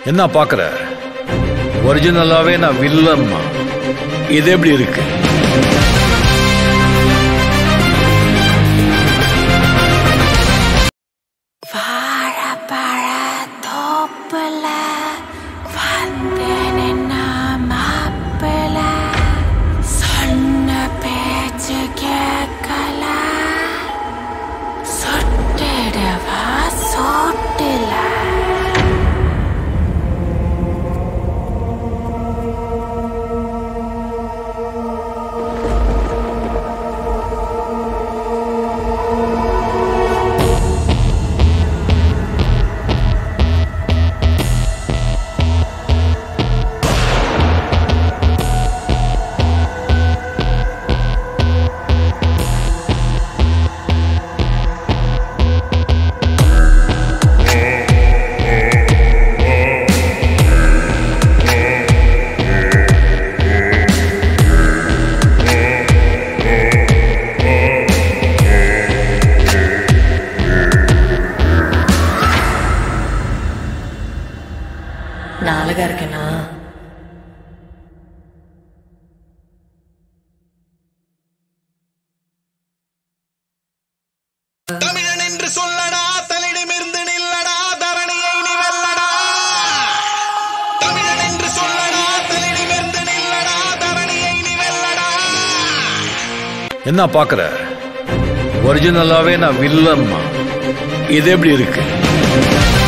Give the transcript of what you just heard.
என்ன பாக்குற ஒரிஜினலாவே நான் வில்லன்மா இது எப்படி இருக்கு வாழப்பழ தோப்புல வந்து நின்னா மாப்பிள சொன்ன பேச்சு கேட்கல சுட்டிடவா சோட்டில நான் அழகா இருக்கேனா தமிழன் என்று சொல்லடா தலிடமிருந்து நில்லடா தரணியை நீ வெல்லடா தமிழன் என்று சொல்லடா தலிடமிருந்து நில்லடா தரணியை நீ வெல்லடா என்ன பாக்குற ஒரிஜினலாவே நான் வில்லன்மா இது எப்படி இருக்கு